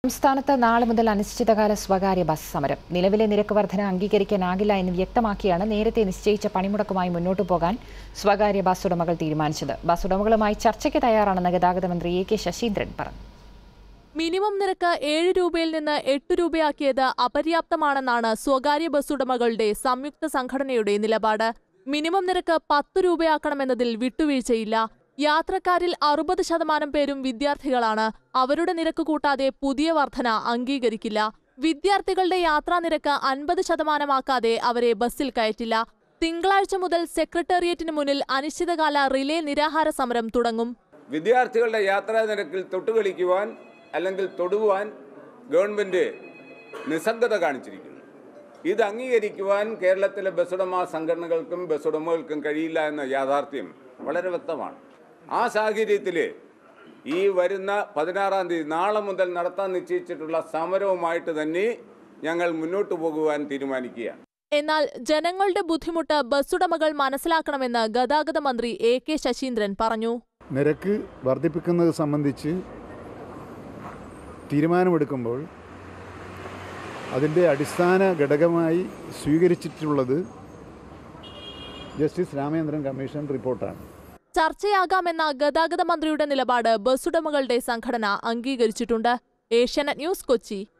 സംസ്ഥാനത്ത് നാളെ മുതൽ അനിശ്ചിതകാല സ്വകാര്യ ബസ് സമരം നിലവിലെ നിരക്ക് വർധന അംഗീകരിക്കാനാകില്ല എന്ന് വ്യക്തമാക്കിയാണ് നേരത്തെ നിശ്ചയിച്ച പണിമുടക്കുമായി മുന്നോട്ടു പോകാൻ സ്വകാര്യ ബസ് ഉടമകൾ തീരുമാനിച്ചത് ബസ് ഉടമകളുമായി ചർച്ചയ്ക്ക് തയ്യാറാണെന്ന് ഗതാഗത മന്ത്രി എ കെ ശശീന്ദ്രൻ പറഞ്ഞു മിനിമം നിരക്ക് ഏഴ് രൂപയിൽ നിന്ന് എട്ട് രൂപയാക്കിയത് അപര്യാപ്തമാണെന്നാണ് സ്വകാര്യ ബസ് ഉടമകളുടെ സംയുക്ത സംഘടനയുടെ നിലപാട് മിനിമം നിരക്ക് പത്ത് രൂപയാക്കണമെന്നതിൽ വിട്ടുവീഴ്ചയില്ല യാത്രക്കാരിൽ അറുപത് ശതമാനം പേരും വിദ്യാർത്ഥികളാണ് അവരുടെ നിരക്ക് കൂട്ടാതെ പുതിയ വർധന അംഗീകരിക്കില്ല വിദ്യാർത്ഥികളുടെ യാത്രാ നിരക്ക് അൻപത് ശതമാനമാക്കാതെ അവരെ ബസ്സിൽ കയറ്റില്ല തിങ്കളാഴ്ച മുതൽ സെക്രട്ടേറിയറ്റിന് മുന്നിൽ അനിശ്ചിതകാല റിലേ നിരാഹാര സമരം തുടങ്ങും വിദ്യാർത്ഥികളുടെ യാത്രാ നിരക്കിൽ തൊട്ടുകളിക്കുവാൻ അല്ലെങ്കിൽ തൊടുവാൻ ഗവൺമെൻറ് നിസ്സംഗത കാണിച്ചിരിക്കുന്നു ഇത് അംഗീകരിക്കുവാൻ കേരളത്തിലെ ബസ്സുടമ സംഘടനകൾക്കും ബസ്സുടമകൾക്കും കഴിയില്ല എന്ന യാഥാർത്ഥ്യം വളരെ വ്യക്തമാണ് ആ സാഹചര്യത്തിൽ ഈ വരുന്ന പതിനാറാം തീയതി നാളെ മുതൽ നടത്താൻ നിശ്ചയിച്ചിട്ടുള്ള സമരവുമായിട്ട് തന്നെ ഞങ്ങൾ മുന്നോട്ട് പോകുവാൻ തീരുമാനിക്കുകയാണ് എന്നാൽ ജനങ്ങളുടെ ബുദ്ധിമുട്ട് ബസ്സുടമകൾ മനസ്സിലാക്കണമെന്ന് ഗതാഗത മന്ത്രി എ കെ ശശീന്ദ്രൻ പറഞ്ഞു നിരക്ക് വർദ്ധിപ്പിക്കുന്നത് സംബന്ധിച്ച് തീരുമാനമെടുക്കുമ്പോൾ അതിൻ്റെ അടിസ്ഥാന ഘടകമായി സ്വീകരിച്ചിട്ടുള്ളത് ജസ്റ്റിസ് രാമേന്ദ്രൻ കമ്മീഷൻ റിപ്പോർട്ടാണ് ചർച്ചയാകാമെന്ന ഗതാഗത മന്ത്രിയുടെ നിലപാട് ബസ്സുടമകളുടെ സംഘടന അംഗീകരിച്ചിട്ടുണ്ട് ഏഷ്യാനെറ്റ് ന്യൂസ് കൊച്ചി